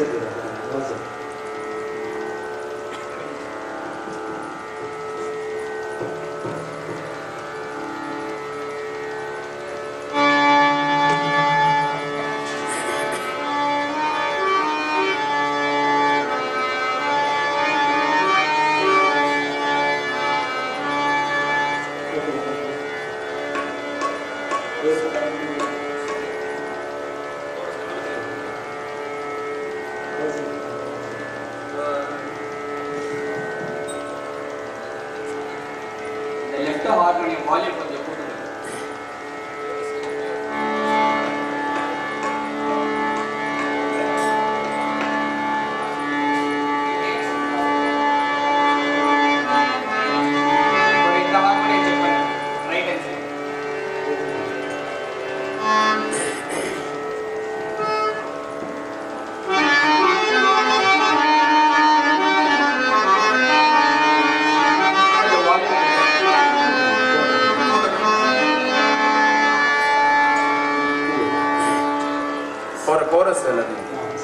இந்த left harmonium volume கொஞ்சம் கூட்டுங்க இப்போ இந்த ஹார்மோனியம் செக் பண்ணுங்க ரைட் ஹேண்ட் சைடு கொஞ்சம் கோர கோரஸ் எல்லாத்தையும்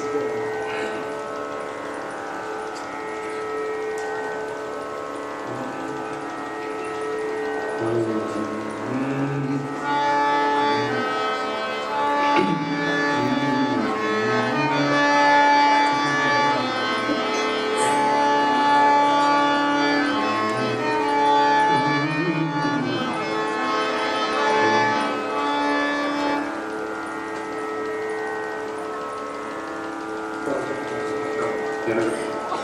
எனக்கு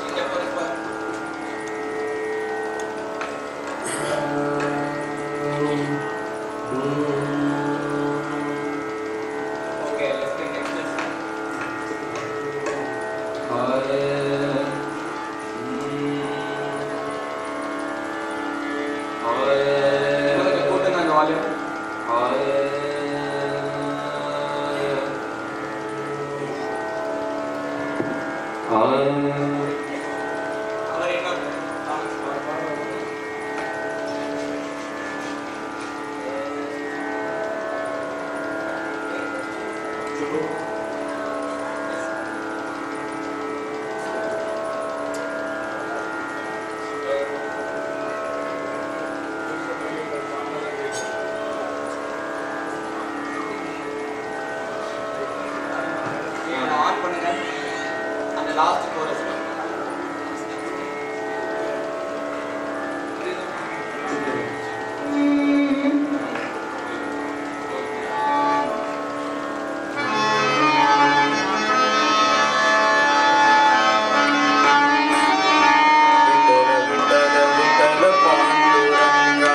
ஓகே லெஃப்ட் ஹேண்ட் நெக்ஸ்ட் கொஞ்சம் கூட்டுங்க அந்த வால்யூம் அவர் என்ன ஆன் பண்ணுங்க அந்த லாஸ்ட் கோரஸ் விட்டல விட்டல பாண்டுரங்கா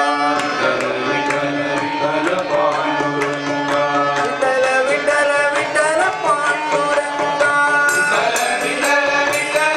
விட்டல விட்டல விட்டல பாண்டுரங்கா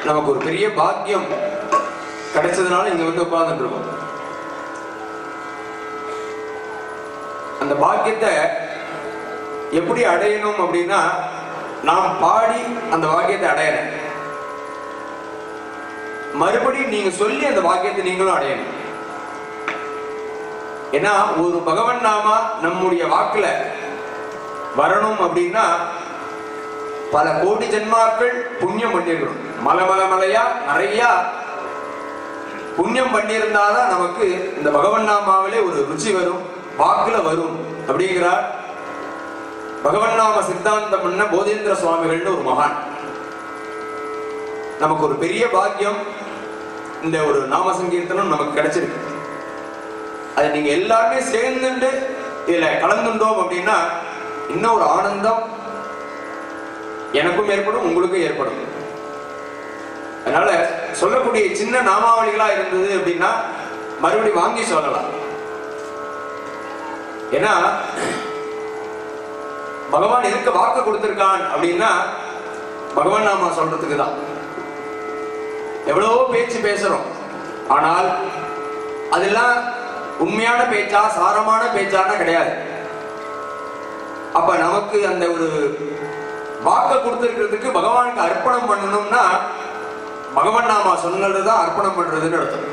நமக்கு ஒரு பெரிய பாக்கியம் கிடைச்சதுனால இங்க வந்து உட்கார்ந்துட்டு இருக்கோம் அந்த பாக்கியத்தை எப்படி அடையணும் அப்படின்னா நாம் பாடி அந்த பாக்கியத்தை அடையணும் மறுபடியும் நீங்க சொல்லி அந்த பாக்கியத்தை நீங்களும் அடையணும் ஏன்னா ஒரு பகவன் நாமா நம்முடைய வாக்குல வரணும் அப்படின்னா பல கோடி ஜென்மாக்கள் புண்ணியம் பண்ணிருக்கணும் மலை மலை மலையா நிறைய புண்ணியம் பண்ணியிருந்தாதான் நமக்கு இந்த பகவன் நாமாவிலே ஒரு ருச்சி வரும் வாக்குல வரும் அப்படிங்கிறார் பகவன் நாம சித்தாந்தம் பண்ண போதேந்திர சுவாமிகள்னு ஒரு மகான் நமக்கு ஒரு பெரிய பாக்கியம் இந்த ஒரு நாம சங்கீர்த்தனம் நமக்கு கிடைச்சிருக்கு அதை நீங்க எல்லாருமே சேர்ந்துட்டு இதுல கலந்துட்டோம் அப்படின்னா இன்னும் ஒரு ஆனந்தம் எனக்கும் ஏற்படும் உங்களுக்கும் ஏற்படும் அதனால சொல்லக்கூடிய சின்ன நாமாவளிகளா இருந்தது அப்படின்னா மறுபடி வாங்கி சொல்லலாம் ஏன்னா பகவான் இருக்க வாக்கு கொடுத்திருக்கான் அப்படின்னா பகவான் நாமா சொல்றதுக்கு தான் எவ்வளவோ பேச்சு பேசுறோம் ஆனால் அதெல்லாம் உண்மையான பேச்சா சாரமான பேச்சானா கிடையாது அப்ப நமக்கு அந்த ஒரு வாக்க கொடுத்திருக்கிறதுக்கு பகவானுக்கு அர்ப்பணம் பண்ணணும்னா பகவான் நாமா சொன்னதுதான் அர்ப்பணம் பண்றதுன்னு அர்த்தம்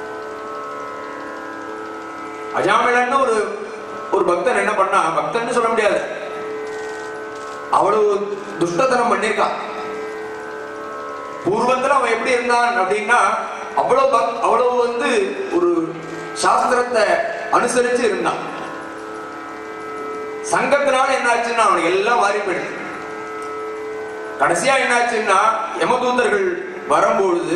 அஜாமிலன்னு ஒரு ஒரு பக்தன் என்ன பண்ணா பக்தன் சொல்ல முடியாது அவ்வளவு துஷ்டத்தனம் பண்ணிருக்கான் பூர்வத்துல அவன் எப்படி இருந்தான் அப்படின்னா அவ்வளவு பக்- அவ்வளவு வந்து ஒரு சாஸ்திரத்தை அனுசரிச்சு இருந்தான் சங்கத்தினால என்னாச்சுன்னா அவனுக்கு எல்லாம் மாறி போயிடுச்சு கடைசியா என்னாச்சுன்னா யமதூதர்கள் வரும்பொழுது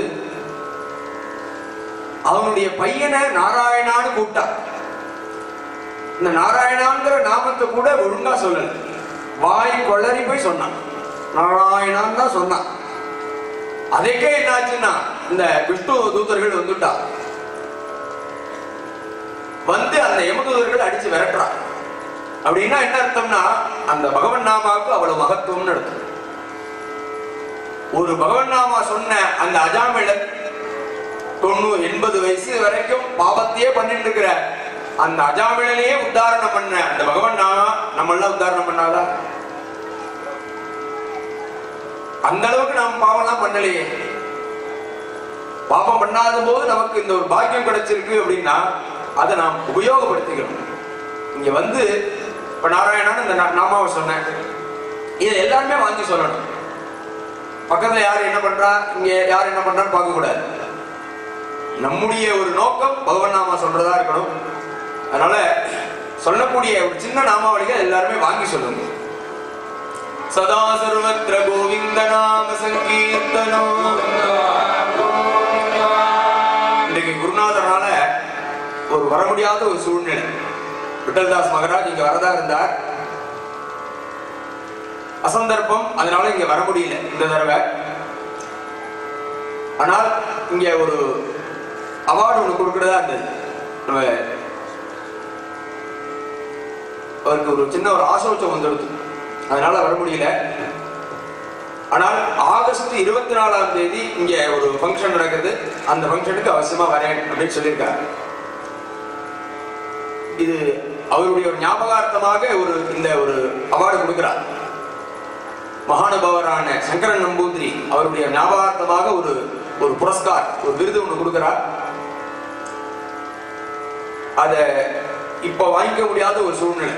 அவனுடைய பையனை நாராயணான்னு கூப்பிட்டான் இந்த நாராயணாங்கிற நாமத்தை கூட ஒழுங்கா சொல்லல வாய் கொள்ளறி போய் சொன்னான் நாராயணான்னு தான் சொன்னான் அதுக்கே என்னாச்சுன்னா இந்த விஷ்ணு தூதர்கள் வந்துட்டா வந்து அந்த யமதூதர்கள் அடிச்சு விரட்டுறான் அப்படின்னா என்ன அர்த்தம்னா அந்த பகவன் நாமாவுக்கு அவ்வளவு மகத்துவம்னு அர்த்தம் ஒரு பகவன் நாமா சொன்ன அந்த அஜாமிழன் தொண்ணூறு எண்பது வயசு வரைக்கும் பாபத்தையே பண்ணிட்டு இருக்கிற அந்த அஜாமிழனையே உத்தாரணம் பண்ண அந்த பகவன் நாமா நம்ம எல்லாம் உத்தாரணம் பண்ணாதா அந்த அளவுக்கு நாம் பாவம்லாம் பண்ணலையே பாபம் பண்ணாத போது நமக்கு இந்த ஒரு பாக்கியம் கிடைச்சிருக்கு அப்படின்னா அதை நாம் உபயோகப்படுத்திக்கணும் இங்க வந்து இப்ப நாராயணன் இந்த நா- நாமாவை சொன்னேன் இதை எல்லாருமே வாங்கி சொல்லணும் பக்கத்துல யார் என்ன பண்றா இங்க யார் என்ன பண்றான்னு பார்க்க கூடாது நம்முடைய ஒரு நோக்கம் பகவன் நாமா சொல்றதா இருக்கணும் அதனால சொல்லக்கூடிய ஒரு சின்ன நாமாவளிகள் எல்லாருமே வாங்கி சொல்லுங்க சதா சர்வத்திர கோவிந்த நாம சங்கீர்த்தனம் இன்றைக்கு குருநாதரால ஒரு வர முடியாத ஒரு சூழ்நிலை விட்டல்தாஸ் மகராஜ் இங்க வரதா இருந்தார் அசந்தர்ப்பம் அதனால இங்க வர முடியல இந்த தடவை ஆனால் இங்க ஒரு அவார்டு ஒண்ணு கொடுக்கறதா இருந்தது நம்ம அவருக்கு ஒரு சின்ன ஒரு ஆசோச்சம் வந்துடுது அதனால வர முடியல ஆனால் ஆகஸ்ட் இருபத்தி நாலாம் தேதி இங்க ஒரு ஃபங்க்ஷன் நடக்குது அந்த ஃபங்க்ஷனுக்கு அவசியமா வரேன் அப்படின்னு சொல்லியிருக்காரு இது அவருடைய ஒரு ஞாபகார்த்தமாக ஒரு இந்த ஒரு அவார்டு கொடுக்கிறார் மகானுபவரான சங்கரன் நம்பூதிரி அவருடைய ஞாபகார்த்தமாக ஒரு ஒரு புரஸ்கார் ஒரு விருது ஒன்று கொடுக்கிறார் அத இப்ப வாங்கிக்க முடியாத ஒரு சூழ்நிலை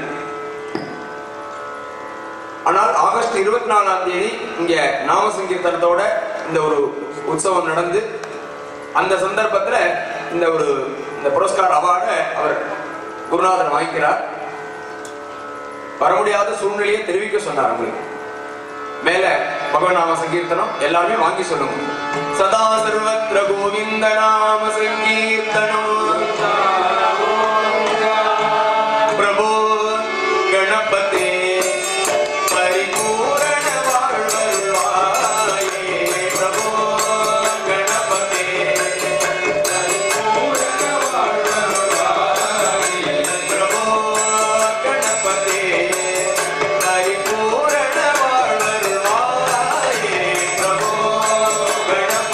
ஆனால் ஆகஸ்ட் இருபத்தி நாலாம் தேதி இங்க நாம சங்கீர்த்தனத்தோட இந்த ஒரு உற்சவம் நடந்து அந்த சந்தர்ப்பத்துல இந்த ஒரு இந்த புரஸ்கார் அவார்டை அவர் குருநாதர் வாங்கிக்கிறார் வர முடியாத சூழ்நிலையை தெரிவிக்க சொன்னார் உங்களுக்கு மேல பகவநாம சங்கீர்த்தனம் எல்லாருமே வாங்கி சொல்லுங்க சதா சர்வத்திர கோவிந்த நாம சங்கீர்த்தனம் பிரபோ கணபதே பரிபூரண வாழ்வருள்வாயே பிரபோ கணபதே பரிபூரண வாழ்வருள்வாயே பிரபோ கணபதே பரிபூரண வாழ்வருள்வாயே பிரபோ கணபதே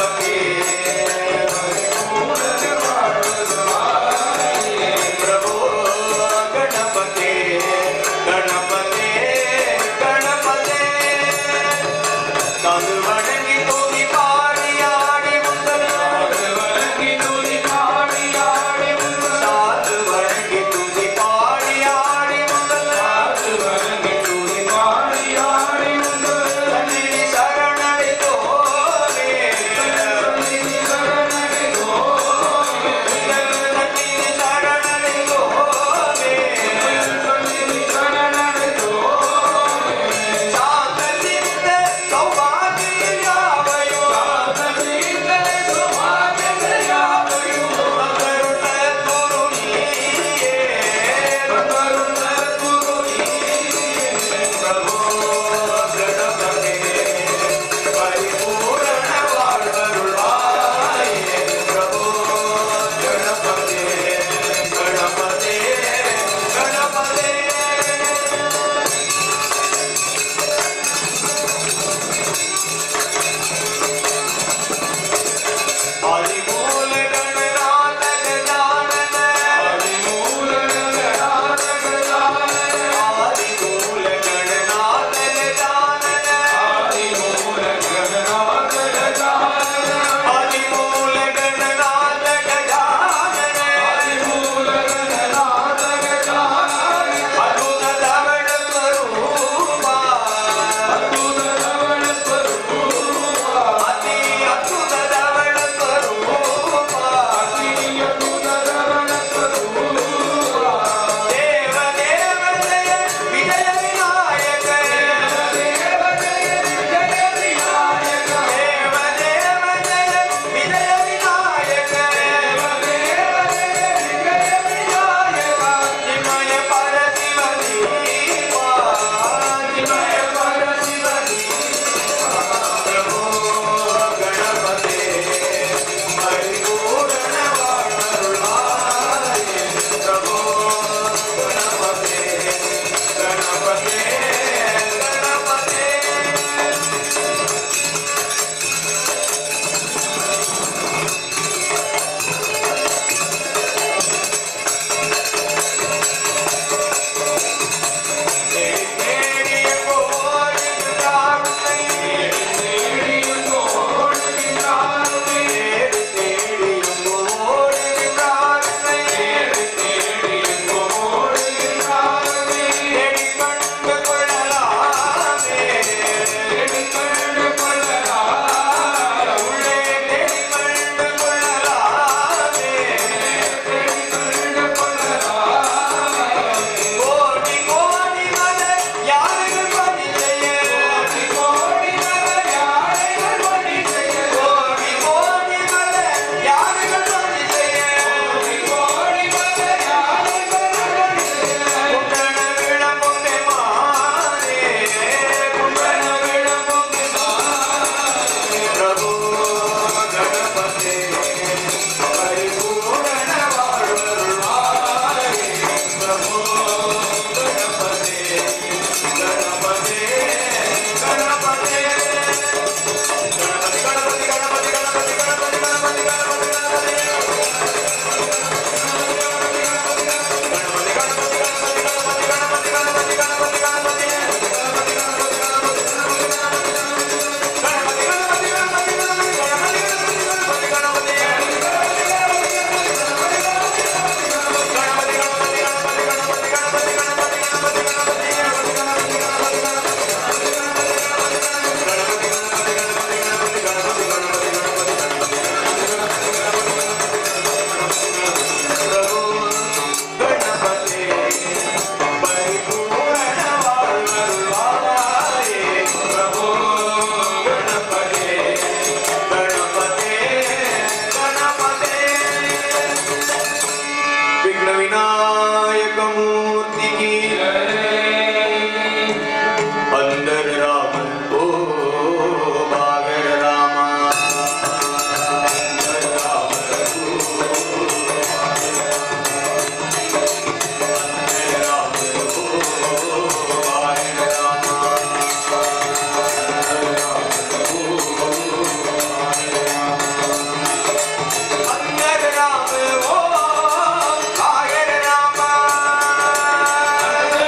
विनायकमूर्तिकी अंदर राम ओ बागर रामा अंदर राम अंदर राम ओ बागर रामा अंदर राम ओ बागर रामा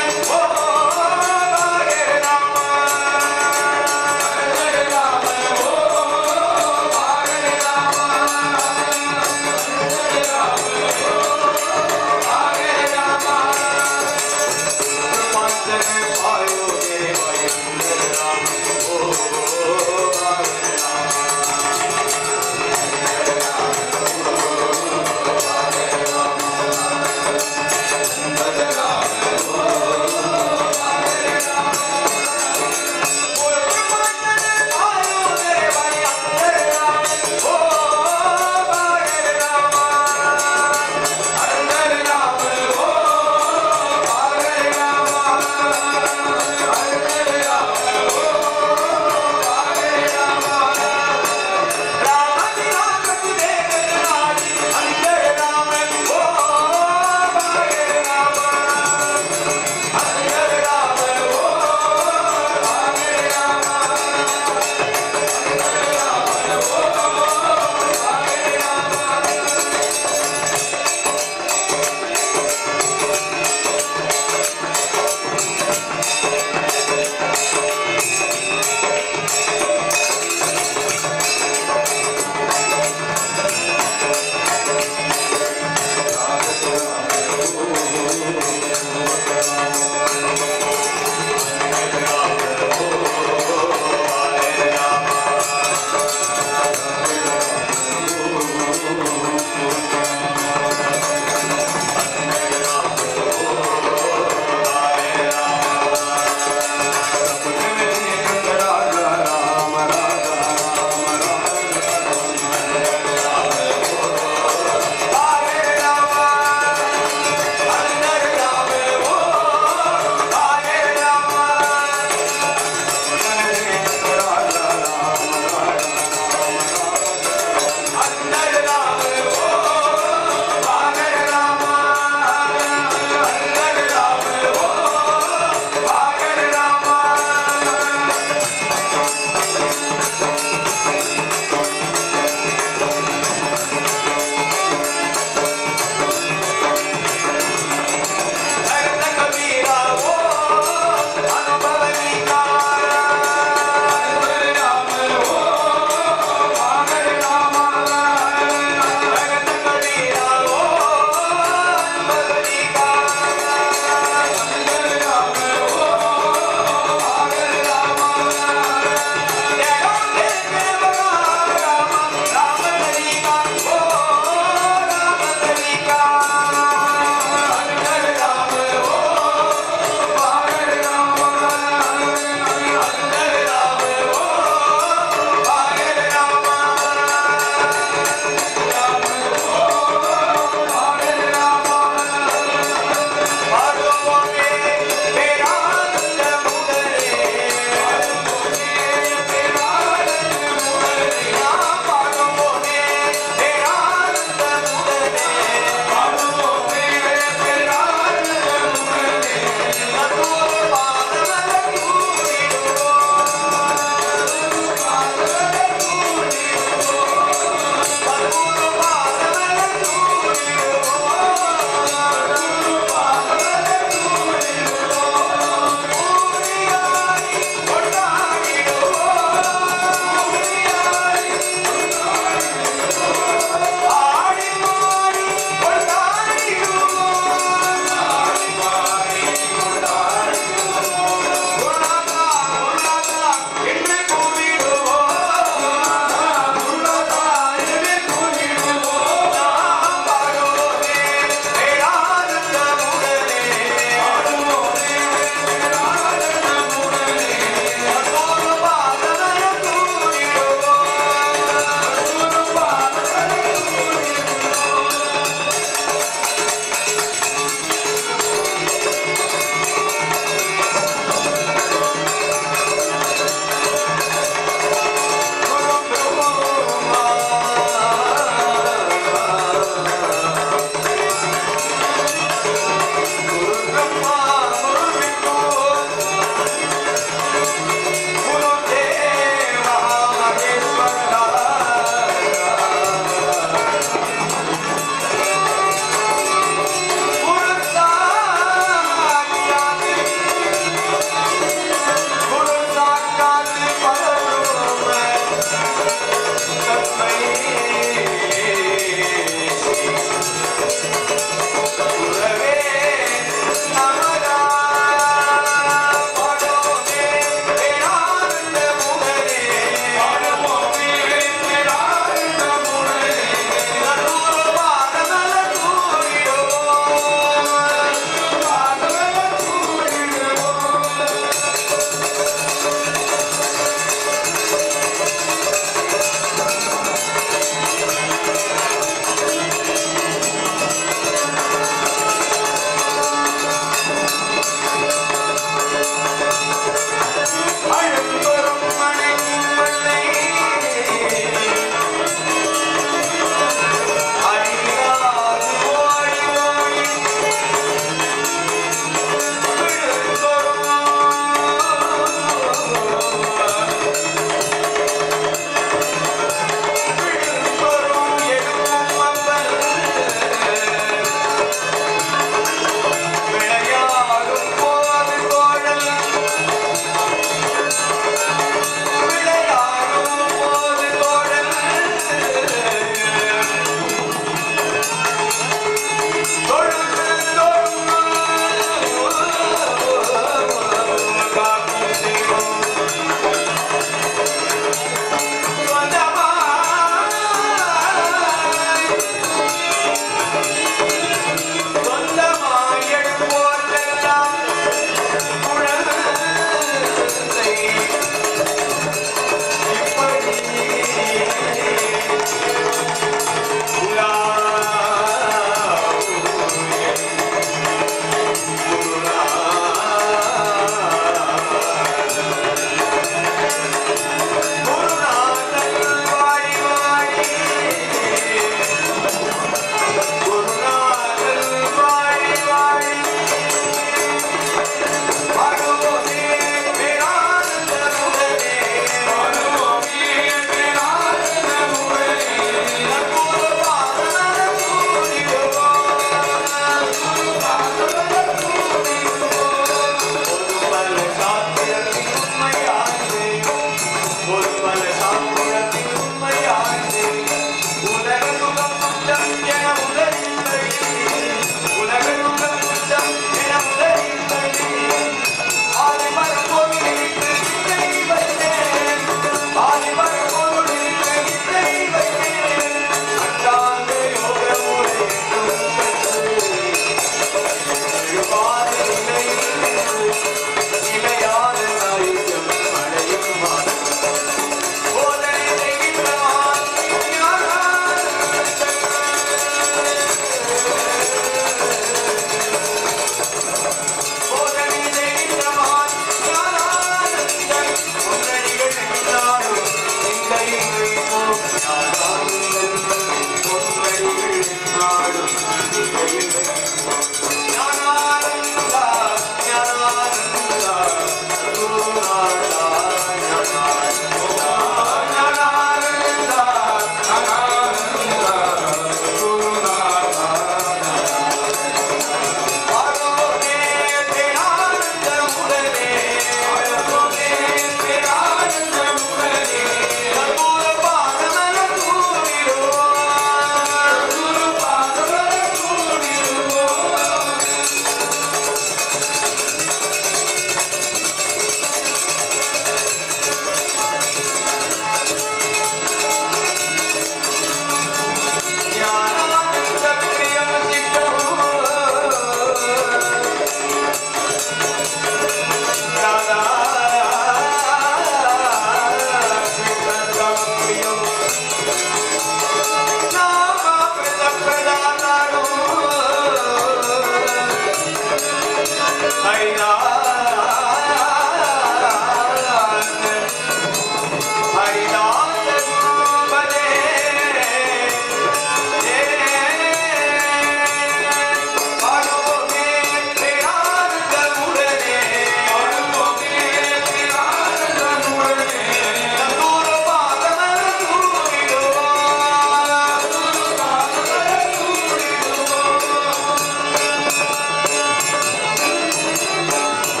ஆ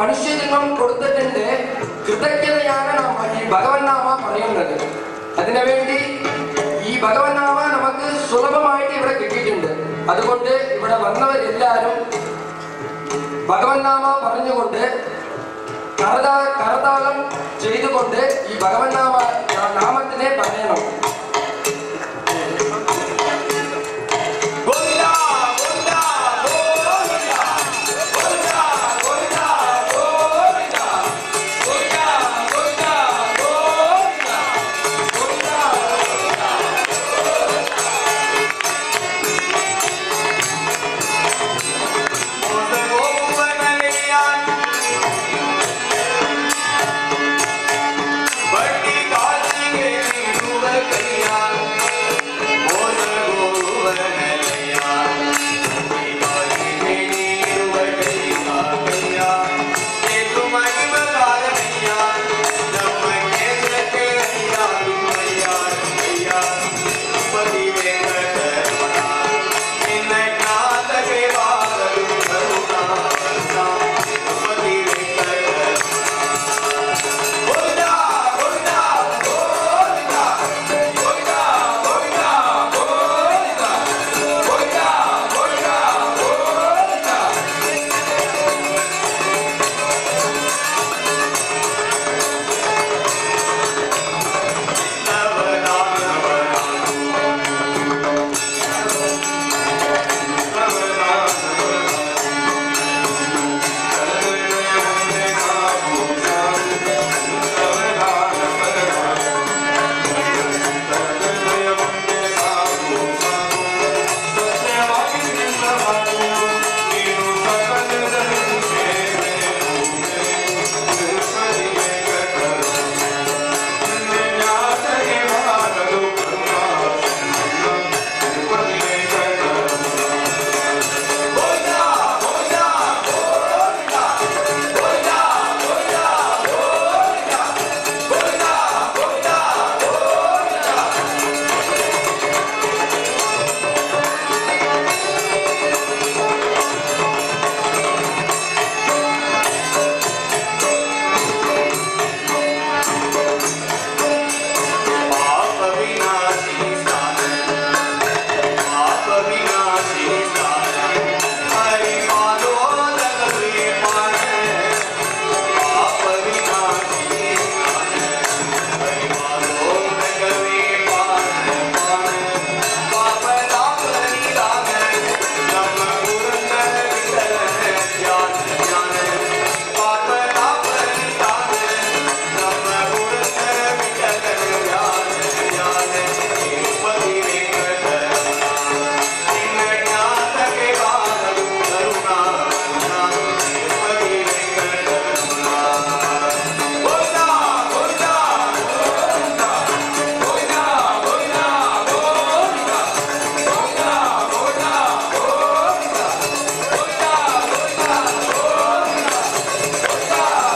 മനുഷ്യ ജന്മം കൊടുത്തിട്ടുണ്ട് കൃതജ്ഞതയാണ് നാം ഈ ഭഗവൻ നാമ പറയുന്നത് അതിനുവേണ്ടി ഈ ഭഗവൻ നാമ നമുക്ക് സുലഭമായിട്ട് ഇവിടെ കിട്ടിയിട്ടുണ്ട് അതുകൊണ്ട് ഇവിടെ വന്നവരെല്ലാവരും ഭഗവൻ നാമ പറഞ്ഞുകൊണ്ട് കരതാ കരതാളം ചെയ്തുകൊണ്ട് ഈ ഭഗവൻ നാമ നാമത്തിനെ പറയണം ഗോവിന്ദ ഗോവിന്ദ ഗോവിന്ദ ഗോവിന്ദ ഗോവിന്ദ ഗോവിന്ദ ഗോവിന്ദ ഗോവിന്ദ வட்டி காட்சியே நீடுவ கையால் மோத கோவனையால் காட்சியே நீடுவ கையால் ஏற்று மகிம காரணையால் நம்ம கேசக்கு ஐயாலும் ஐயால் ஐயால் பதி வேங்கடரமணா நின்னை காதகே வாதரும் கருணா பதி வேங்கடரமணா கோவிந்தா கோவிந்தா கோவிந்தா கோவிந்தா கோவிந்தா கோவிந்தா கோவிந்தா கோவிந்தா கோவிந்தா पाप विनाशी स्थान पाप विनाशी स्थान हरि मानो लगवे पान पाप विनाशी स्थान हरि मानो लगवे पान पान पाप ताप निराग नम गुरुंदर विठल ज्ञान ज्ञान पाप ताप निराग नम गुरुंदर विठल ज्ञान ज्ञान पति वेंकटरमणा निन्न ज्ञात के बादलु करुणा करुणा पति वेंकटरमणा गोविंदा गोविंदा गोविंदा गोविंदा गोविंदा गोविंदा गोविंदा गोविंदा गोविंदा गोविंदा गोविंदा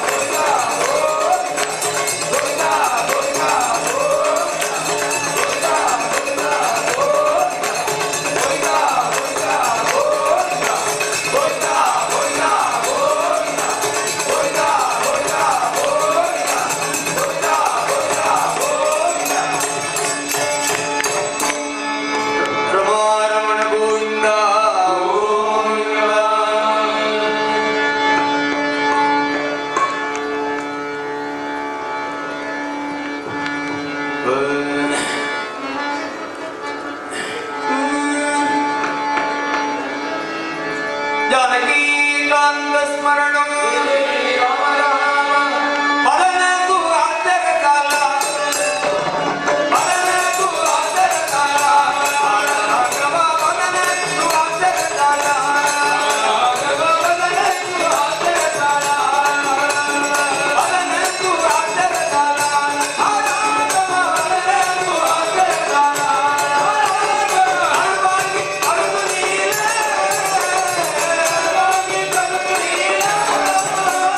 ரமாரமண கோவிந்தா கோவிந்தா जानकी कांत स्मरणं राम राम पलन तु आदर काला पलन तु आदर काला राघव पलन तु आदर काला राघव पलन तु आदर काला पलन तु आदर काला राघव पलन तु आदर काला अरबागी अरबनीले अरबागी अरबनीले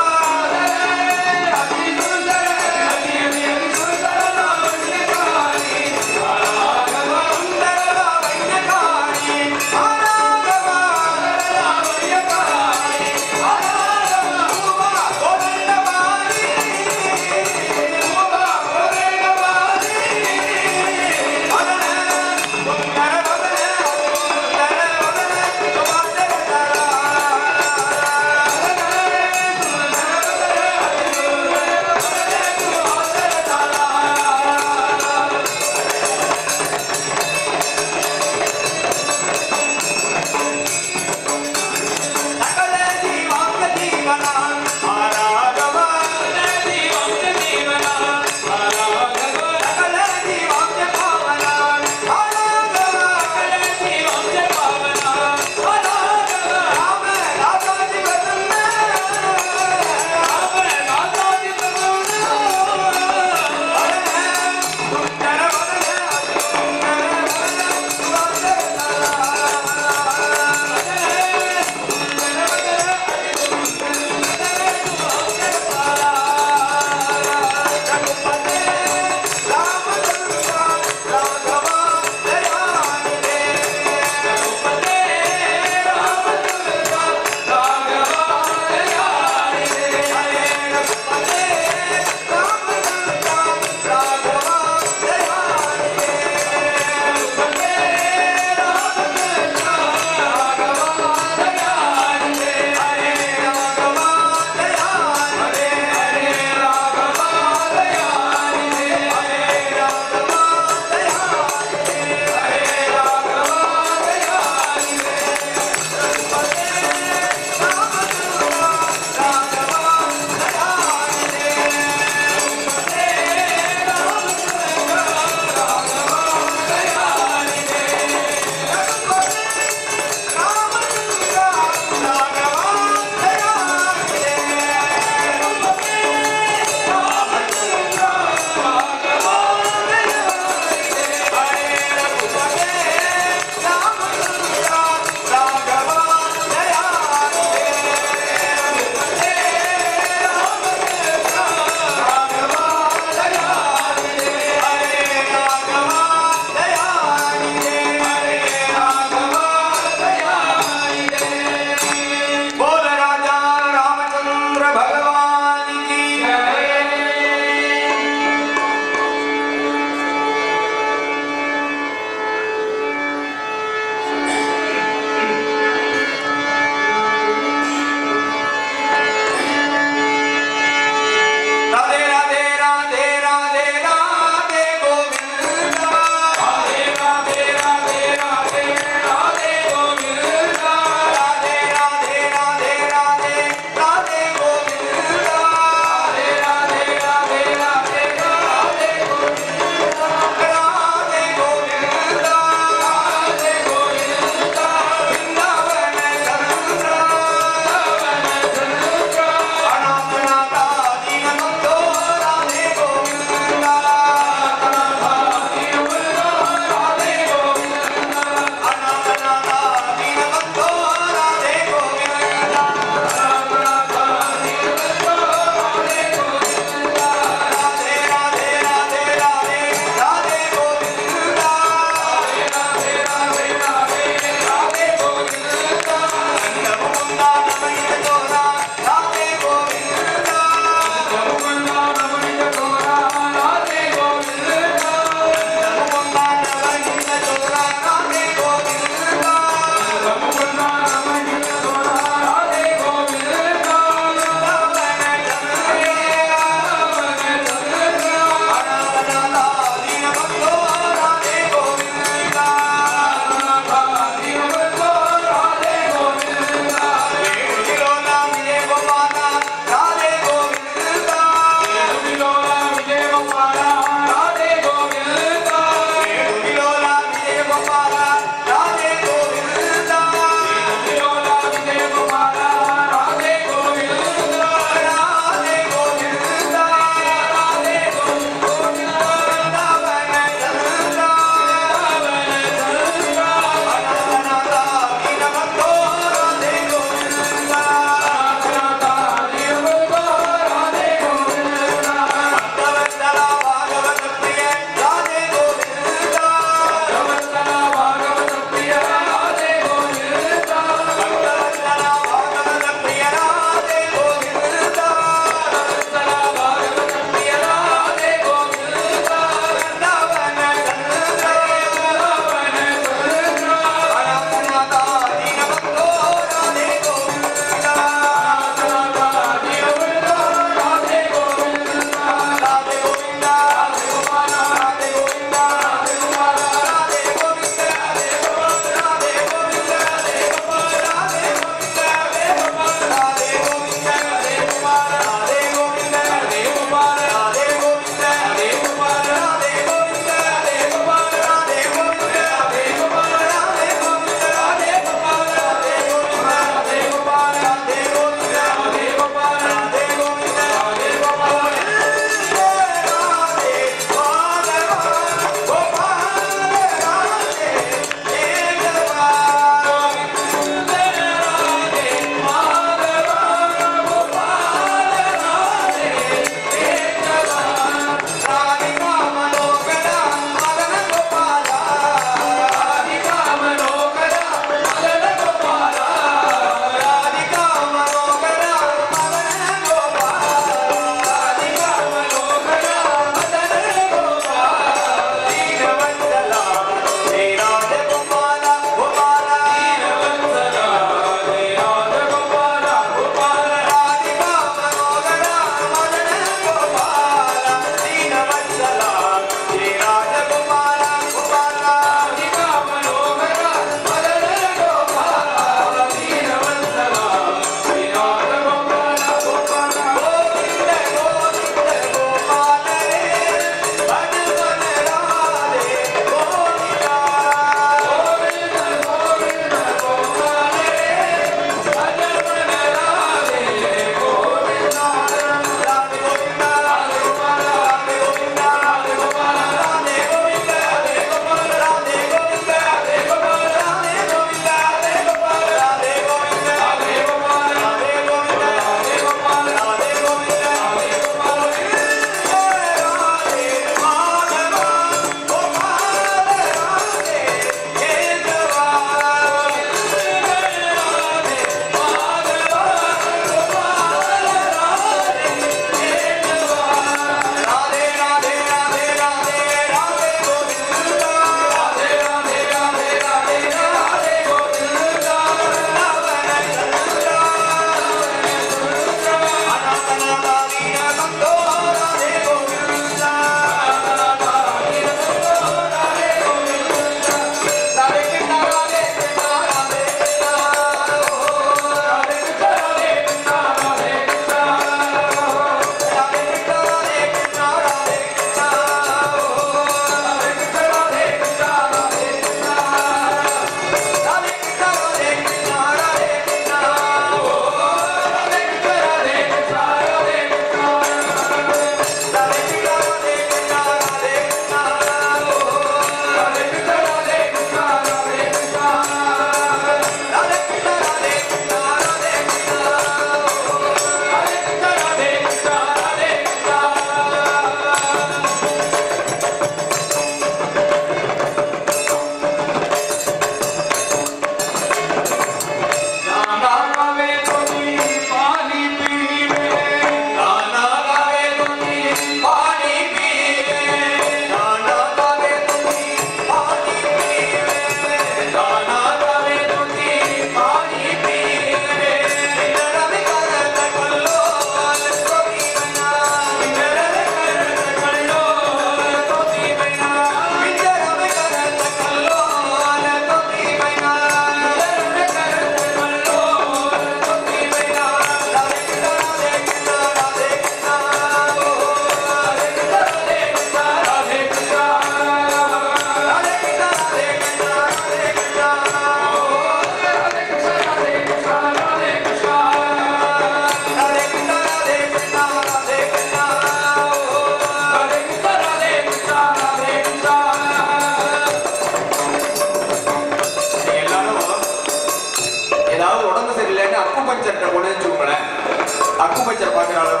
அக்கு பஞ்சர்கிட்ட போனேன்னு வச்சுக்கோங்களேன் அக்கு பஞ்சர் பார்க்குற அளவு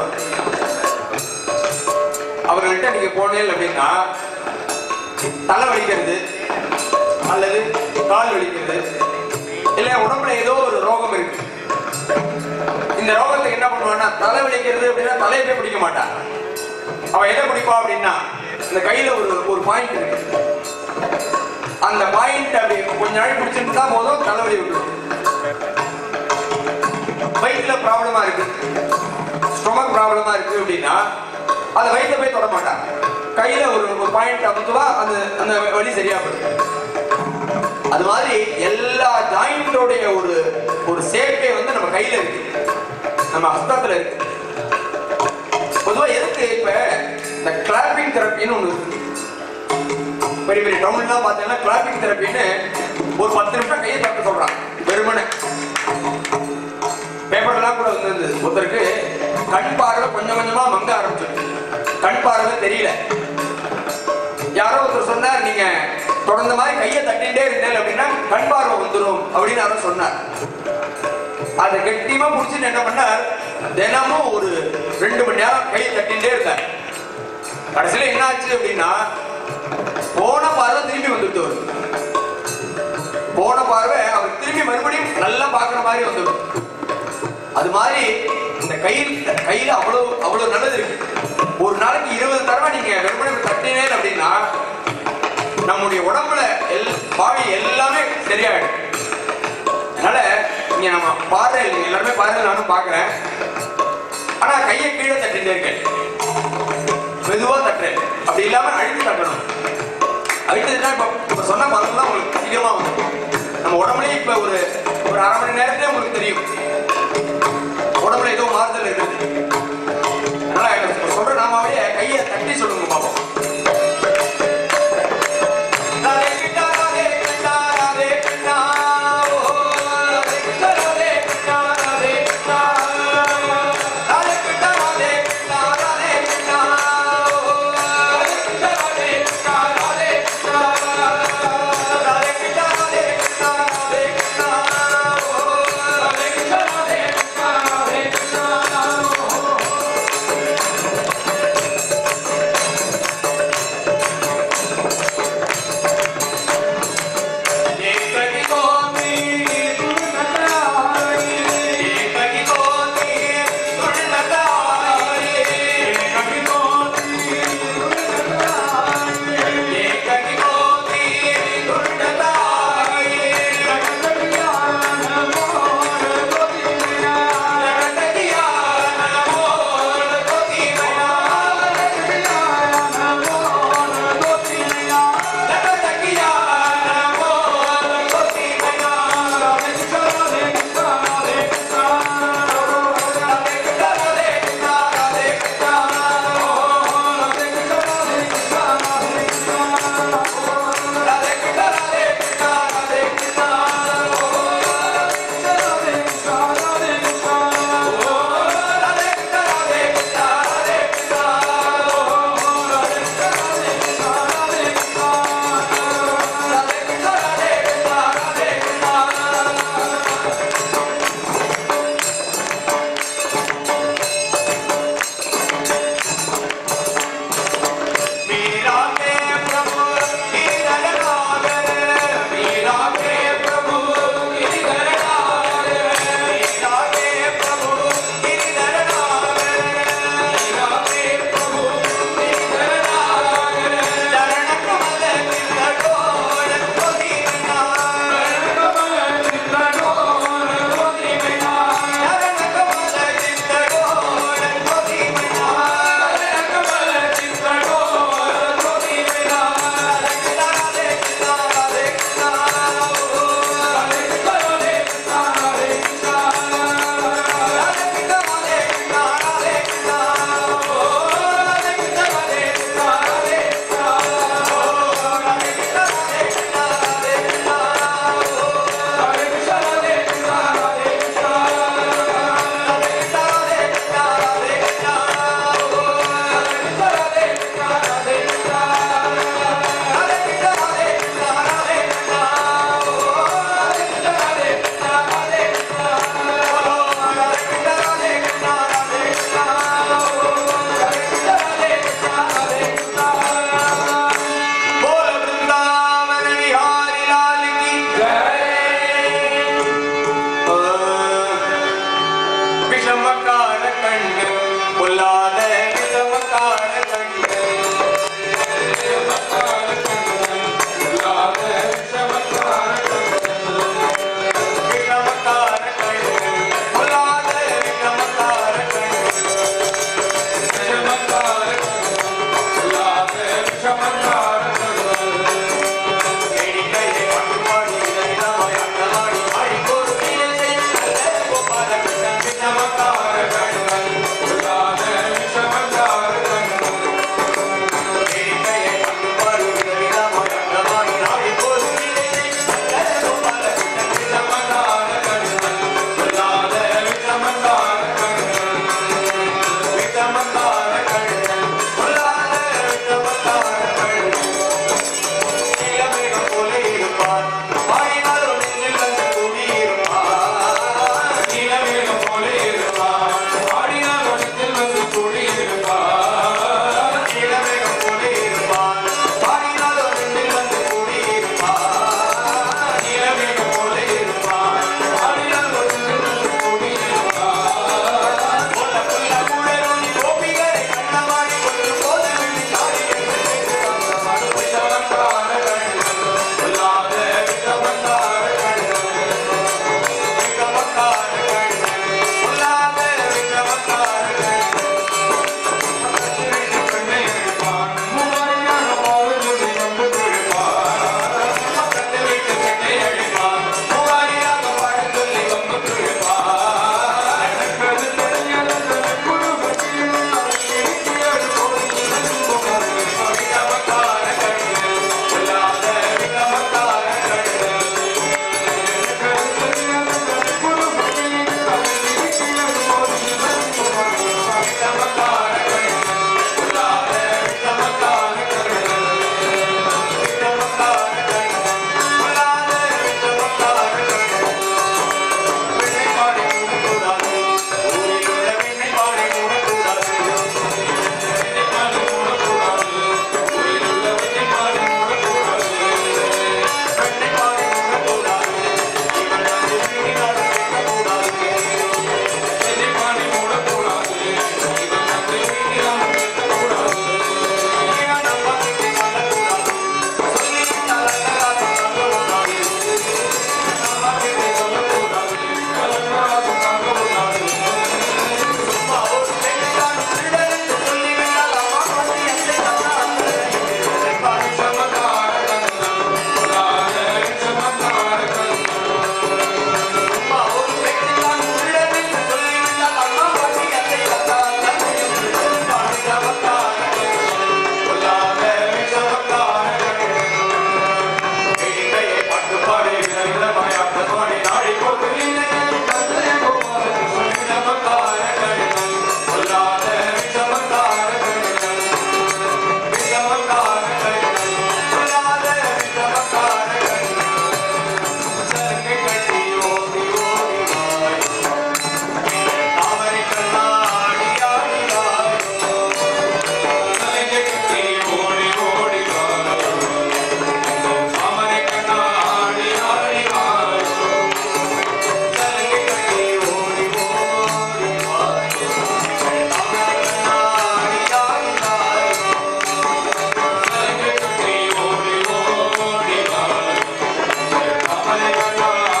அவர்கள்ட்ட நீங்க போனேன் அப்படின்னா தலை வலிக்கிறது அல்லது கால் வலிக்கிறது இல்ல உடம்புல ஏதோ ஒரு ரோகம் இருக்கு இந்த ரோகத்துக்கு என்ன பண்ணுவான்னா தலை வலிக்கிறது அப்படின்னா தலையை போய் பிடிக்க மாட்டான் அவன் எதை பிடிப்பா அப்படின்னா இந்த கையில ஒரு ஒரு பாயிண்ட் இருக்கு அந்த பாயிண்ட் அப்படி கொஞ்ச நாள் பிடிச்சிட்டு தான் போதும் தலைவலி விட்டுரும் வயிற்றுல ப்ராப்ளமா இருக்கு ஸ்டொமக் ப்ராப்ளமா இருக்கு அப்படின்னா அதை வயிற்ற போய் தொட மாட்டாங்க கையில ஒரு ஒரு பாயிண்ட் அமுத்துவா அந்த அந்த வலி சரியா போயிடும் அது மாதிரி எல்லா ஜாயிண்டோடைய ஒரு ஒரு சேர்க்கை வந்து நம்ம கையில இருக்கு நம்ம ஹஸ்தத்துல இருக்கு பொதுவா எதுக்கு இப்ப இந்த கிளாப்பிங் தெரப்பின்னு ஒண்ணு இருக்கு பெரிய பெரிய டவுன்லாம் பார்த்தீங்கன்னா கிளாப்பிங் தெரப்பின்னு ஒரு பத்து நிமிஷம் கையை தட்ட சொல்றான் வெறுமனே பேப்பர்லாம் கூட வந்திருந்தது ஒருத்தருக்கு கண் பார்வை கொஞ்சம் கொஞ்சமா மங்க ஆரம்பிச்சிருக்கு கண் பார்வை தெரியல யாரோ ஒருத்தர் சொன்னார் நீங்க தொடர்ந்த மாதிரி கையை தட்டிட்டே இருந்தேன் அப்படின்னா கண் பார்வை வந்துடும் அப்படின்னு யாரோ சொன்னார் அதை கெட்டியமா புடிச்சுட்டு என்ன பண்ணார் தினமும் ஒரு ரெண்டு மணி நேரம் கையை தட்டிட்டே இருந்தார் கடைசியில என்ன ஆச்சு அப்படின்னா போன பார்வை திரும்பி வந்துட்டு அவருக்கு. போன பார்வை அவர் திரும்பி மறுபடியும் நல்லா பார்க்குற மாதிரி வந்துடும் அது மாதிரி இந்த கையில் கையில அவ்வளவு அவ்வளவு நல்லது இருக்கு ஒரு நாளைக்கு இருபது தடவை நீங்க வெறுமனே தட்டினேன் அப்படின்னா நம்முடைய உடம்புல எல் பாடி எல்லாமே சரியாயிடும் அதனால இங்க நம்ம பாரு நீங்க எல்லாருமே பாருங்க நானும் பாக்குறேன் ஆனா கையை கீழே தட்டிட்டே இருக்கேன் மெதுவா தட்டுறேன் அப்படி இல்லாம அழுத்தி தட்டணும் அழுத்திட்டா இப்ப இப்ப சொன்ன பதம்லாம் உங்களுக்கு சீக்கிரமா வரும் நம்ம உடம்புலயே இப்ப ஒரு ஒரு அரை மணி நேரத்திலே உங்களுக்கு தெரியும் உடம்புல ஏதோ மாறுதல் இருக்குது அதனால இப்ப சொல்ற நாமாவே கையை தட்டி சொல்லுங்க பாப்போம் ராதே கிருஷ்ணா, ராதே கிருஷ்ணா, ராதே கிருஷ்ணா, ஓ, ராதே கிருஷ்ணா, ராதே கிருஷ்ணா, ராதே கிருஷ்ணா. ராதே கிருஷ்ணா, ராதே கிருஷ்ணா, ராதே கிருஷ்ணா, ஓ, ராதே கிருஷ்ணா, ராதே கிருஷ்ணா, ராதே கிருஷ்ணா. ராதே கிருஷ்ணா, ராதே கிருஷ்ணா, ராதே கிருஷ்ணா, ஓ,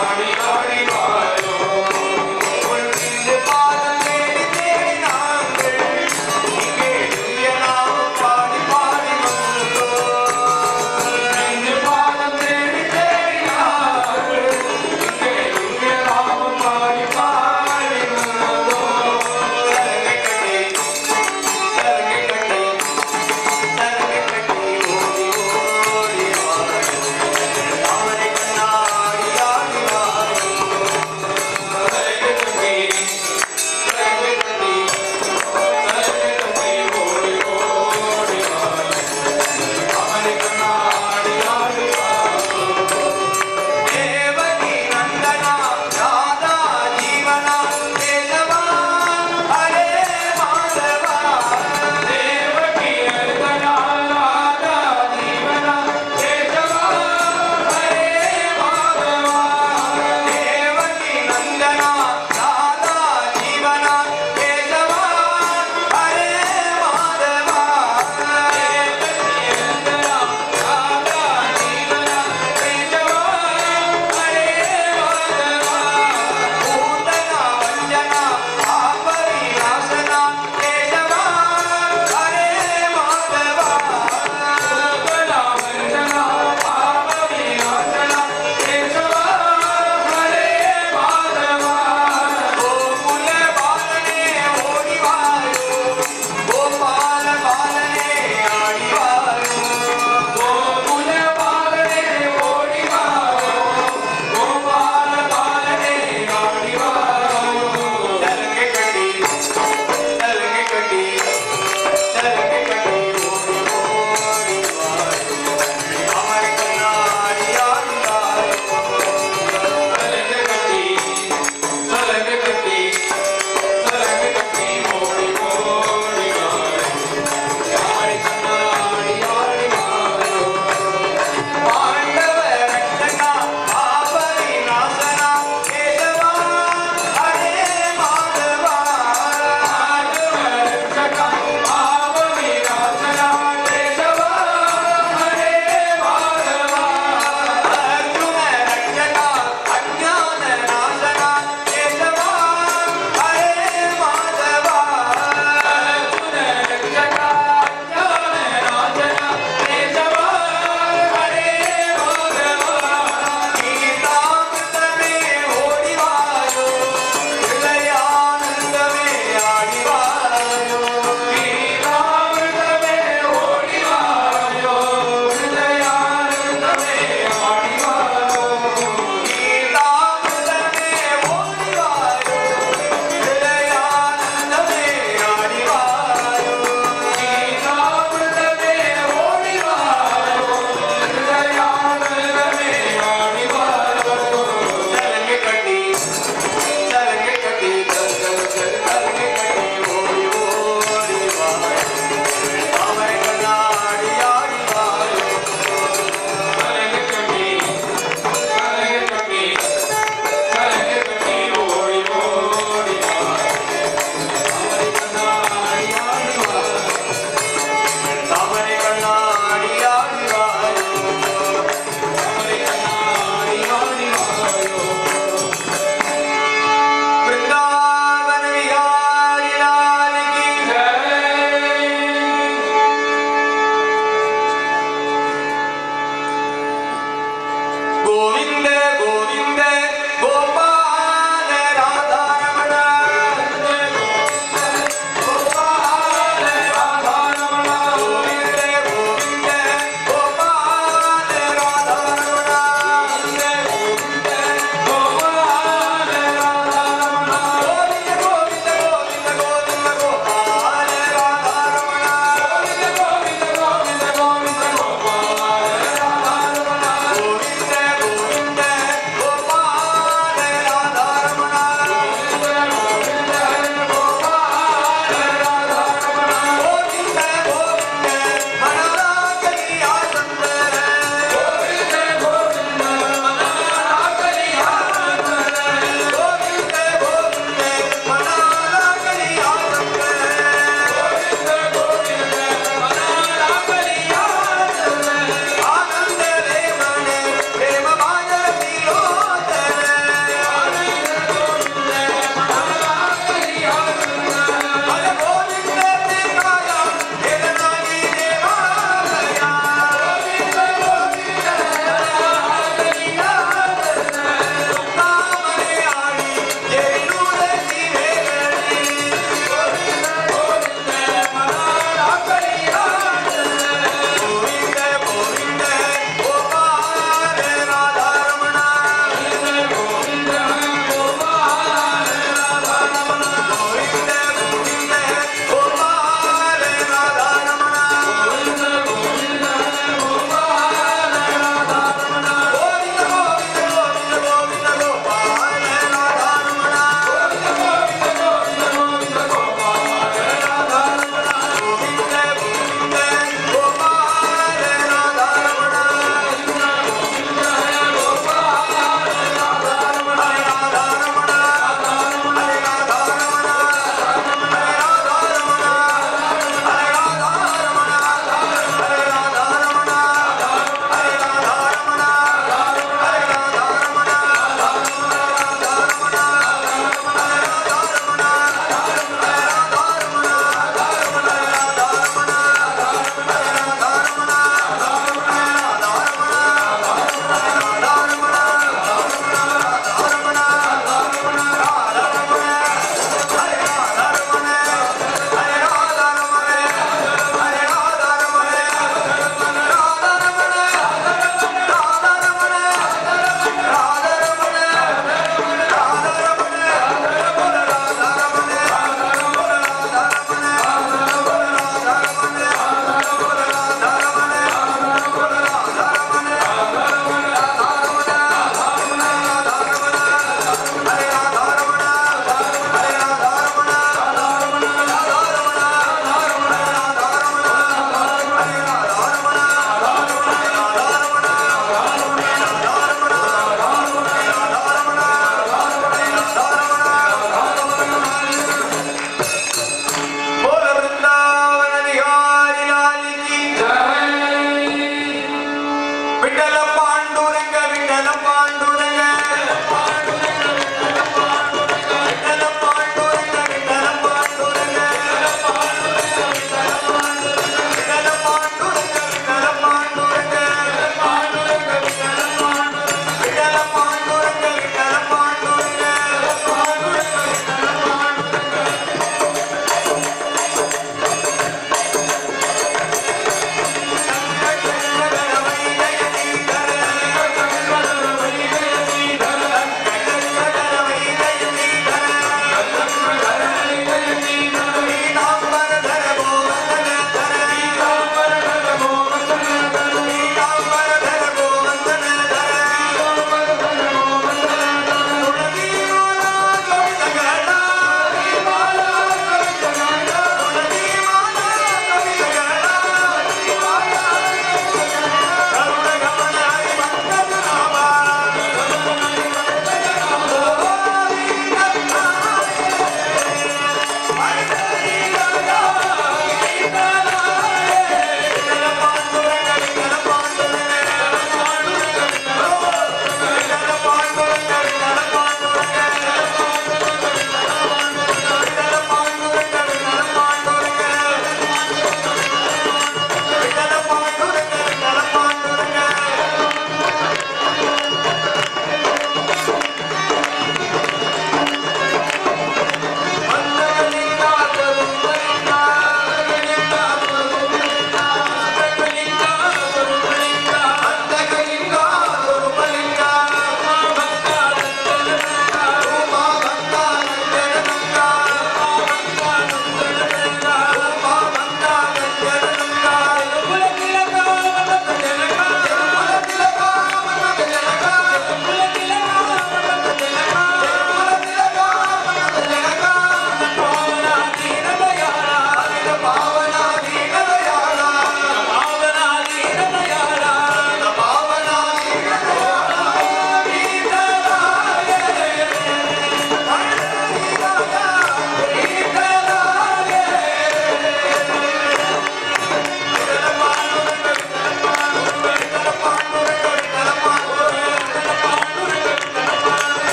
ஆடி ஆடி வாரோ உன் இந்த பாதம் தேடி தேடி நாங்கள் இங்கே துய்ய நாமம் பாடி பாடி வந்தோம் இந்த பாதம் தேடி தேடி நாங்கள் இங்கே துய்ய நாமம் பாடி பாடி வந்தோம் சரங்கை கட்டி சரங்கை கட்டி சரங்கை கட்டி ஓடி ஓடி வாரோ தாமரை கண்ணாடி ஆடி வாரோ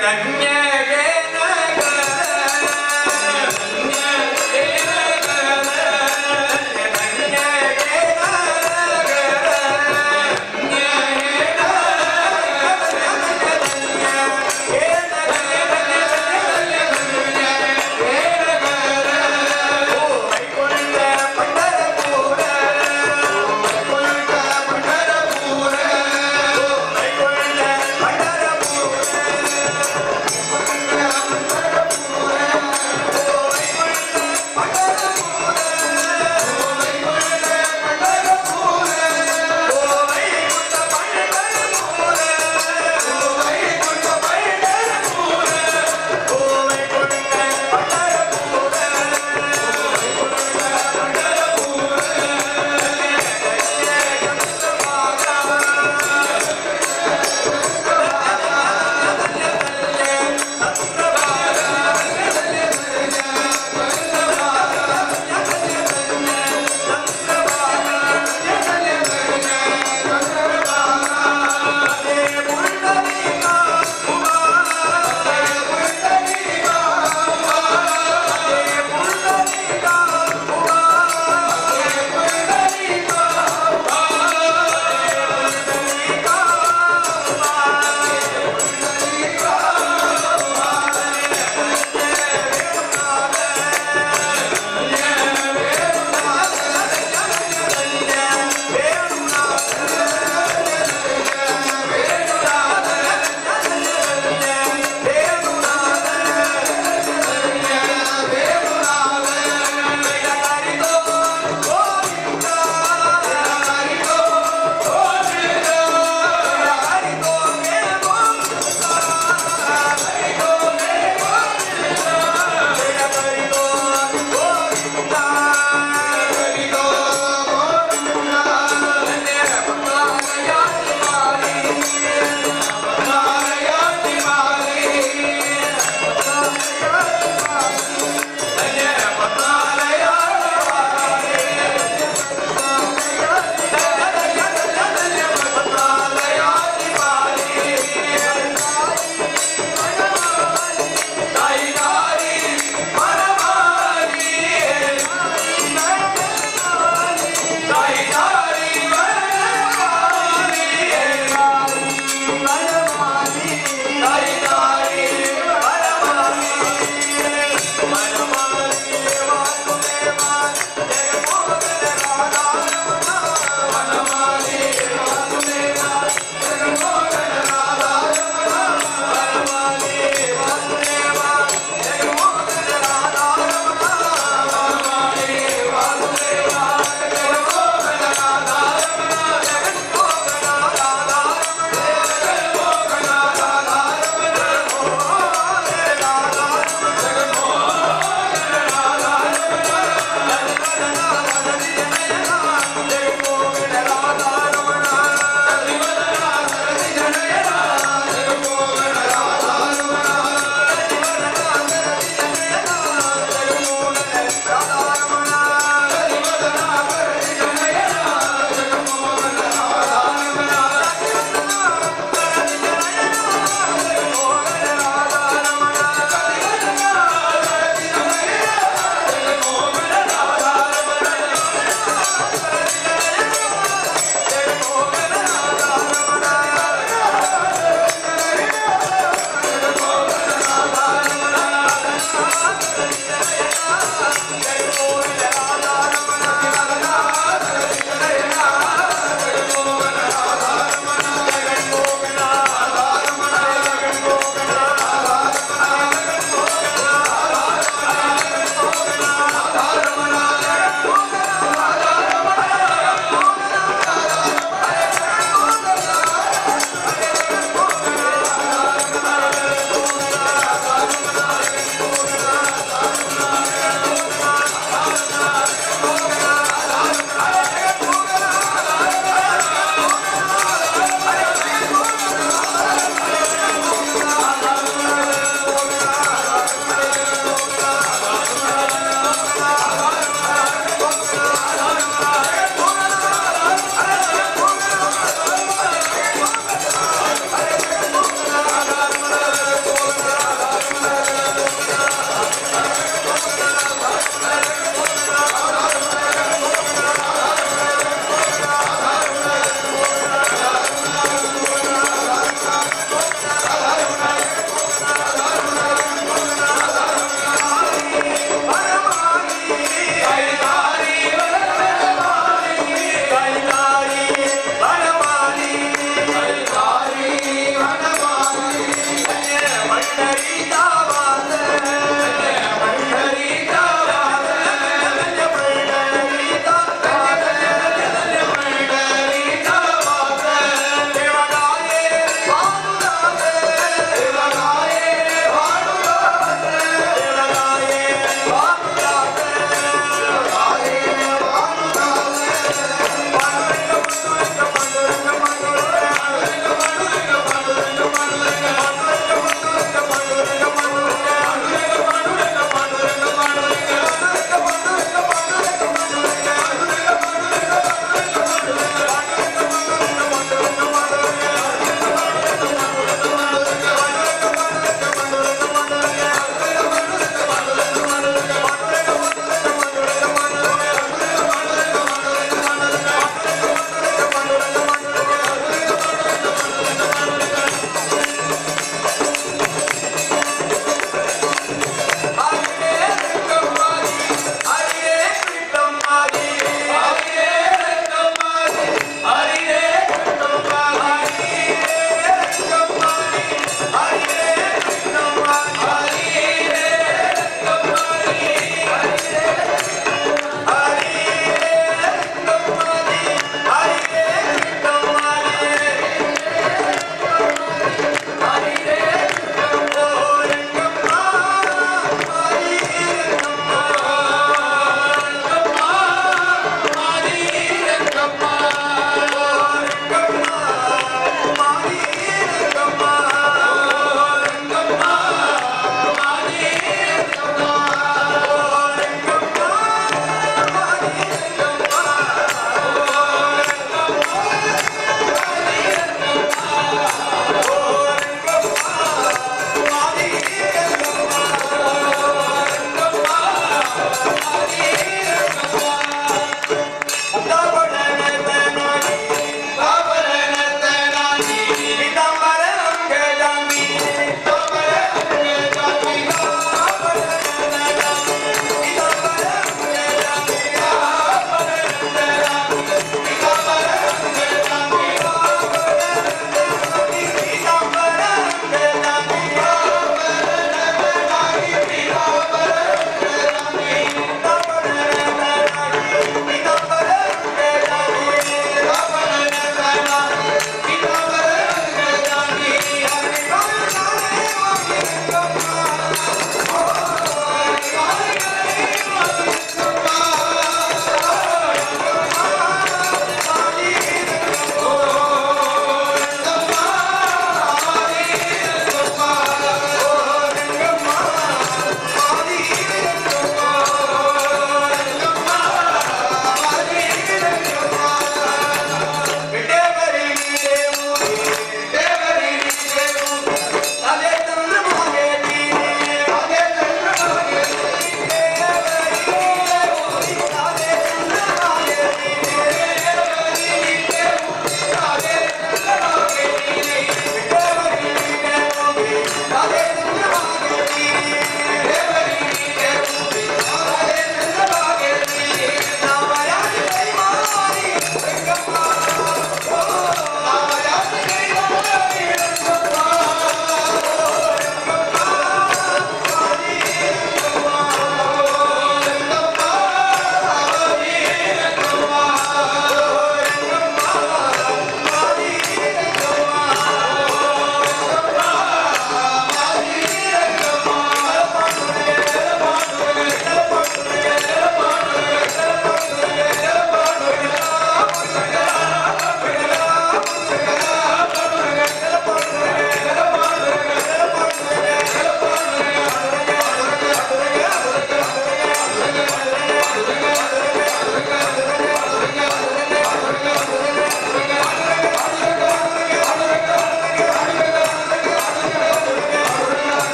பண்டரபூர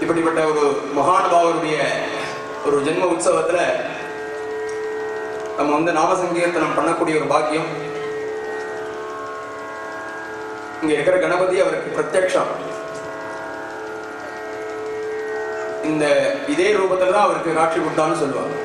இப்படிப்பட்ட ஒரு மகானுபாவருடைய ஒரு ஜென்ம உற்சவத்துல நம்ம வந்து நாம சங்கீர்த்தனம் பண்ணக்கூடிய ஒரு பாக்கியம் இங்க இருக்கிற கணபதி அவருக்கு பிரத்யக்ஷம் இந்த இதே ரூபத்துல தான் அவருக்கு காட்சி கொடுத்தான்னு சொல்லுவாங்க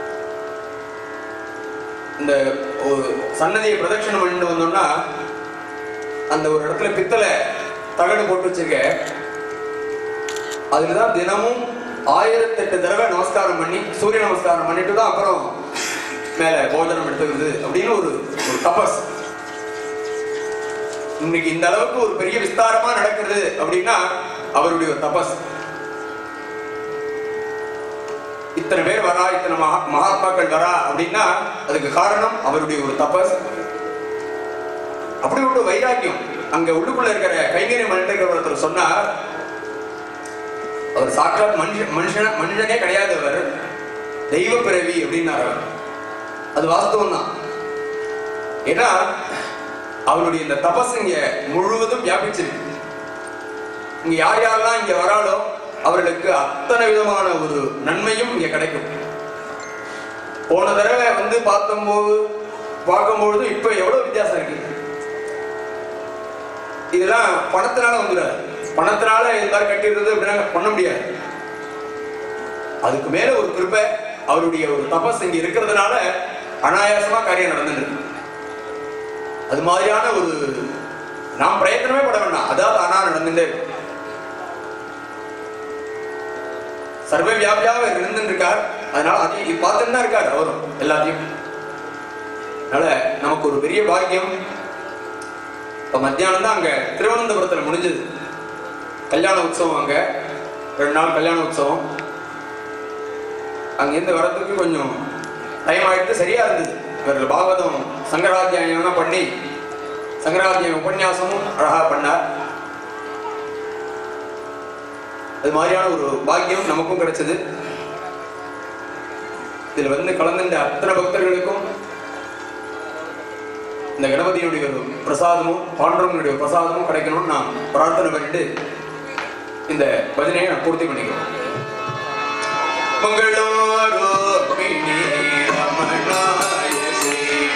இந்த ஒரு சன்னதியை பிரதட்சணம் பண்ணிட்டு வந்தோம்னா அந்த ஒரு இடத்துல பித்தளை தகடு போட்டு வச்சிருக்க அதுலதான் தினமும் ஆயிரத்தெட்டு தடவை நமஸ்காரம் பண்ணி சூரிய நமஸ்காரம் பண்ணிட்டு தான் அப்புறம் மேல போஜனம் எடுத்துக்கிறது அப்படின்னு ஒரு ஒரு தபஸ் இன்னைக்கு இந்த அளவுக்கு ஒரு பெரிய விஸ்தாரமா நடக்கிறது அப்படின்னா அவருடைய ஒரு தபஸ் இத்தனை பேர் வரா இத்தனை மகா மகாத்மாக்கள் வரா அப்படின்னா அதுக்கு காரணம் அவருடைய ஒரு தபஸ் அப்படி ஒரு வைராக்கியம் அங்க உள்ளுக்குள்ள இருக்கிற கைங்கரிய மனிதர்கள் ஒருத்தர் சொன்னார் அவர் சாட்சாத் மனுஷன் மனுஷன் மனுஷனே கிடையாது அவர் தெய்வ பிறவி அப்படின்னார் அவர் அது வாஸ்தவம் தான் ஏன்னா அவருடைய இந்த தபஸ் இங்க முழுவதும் வியாபிச்சிருக்கு இங்க யார் யாரெல்லாம் இங்க வராளோ அவர்களுக்கு அத்தனை விதமான ஒரு நன்மையும் இங்க கிடைக்கும் போன தடவை வந்து பார்த்தம்போது பார்க்கும்பொழுது இப்ப எவ்வளவு வித்தியாசம் இருக்கு இதெல்லாம் பணத்தினால வந்துடாது பணத்தினால இது மாதிரி கட்டிடுறது அப்படின்னா பண்ண முடியாது அதுக்கு மேல ஒரு கிருபை அவருடைய ஒரு தபஸ் இங்க இருக்கிறதுனால அனாயாசமா காரியம் நடந்துட்டு இருக்கு. அது மாதிரியான ஒரு நாம் பிரயத்தனமே பட வேண்டாம் அதாவது ஆனா நடந்துட்டே இருக்கும். சர்வ வியாபியாக இருந்துட்டு இருக்கார் அதனால அதையும் பார்த்துட்டு தான் இருக்கார் அவரும் எல்லாத்தையும் அதனால நமக்கு ஒரு பெரிய பாக்கியம் இப்ப மத்தியானம் தான் அங்க திருவனந்தபுரத்துல முடிஞ்சது கல்யாண உற்சவம் அங்க ரெண்டு நாள் கல்யாண உற்சவம் அங்கிருந்து வர்றதுக்கு கொஞ்சம் டைம் ஆயிட்டு சரியா இருந்தது இவர்கள் பாகவதம் சங்கராத்தியாயம் பண்ணி சங்கராத்தியம் உபன்யாசமும் அழகா பண்ணார் அது மாதிரியான ஒரு பாக்கியம் நமக்கும் கிடைச்சது இதுல வந்து கலந்துட்ட அத்தனை பக்தர்களுக்கும் இந்த கணபதியுடைய ஒரு பிரசாதமும் பாண்டவனுடைய பிரசாதமும் கிடைக்கணும்னு நான் பிரார்த்தனை பண்ணிட்டு இந்த பஜனையை நான் பூர்த்தி பண்ணிக்கிறோம் மங்களோரோபிணி ரமணாய ஸ்ரீ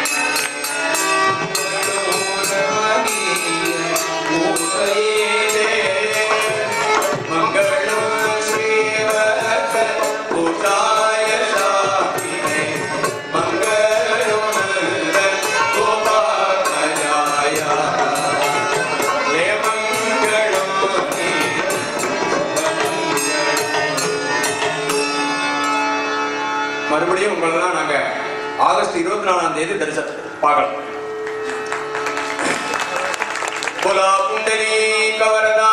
மனோரமணீய மூர்த்தயே மங்களம் ஸ்ரீவரத பூஜாய சாமினே மங்களம் கோபாலயாய ஹே மங்களம் மறுபடியும் உங்களெல்லாம் நாங்க ஆகஸ்ட் இருபத்தி நாலாம் தேதி தரிச பார்க்கலாம் புலா புண்டரீ கவரதா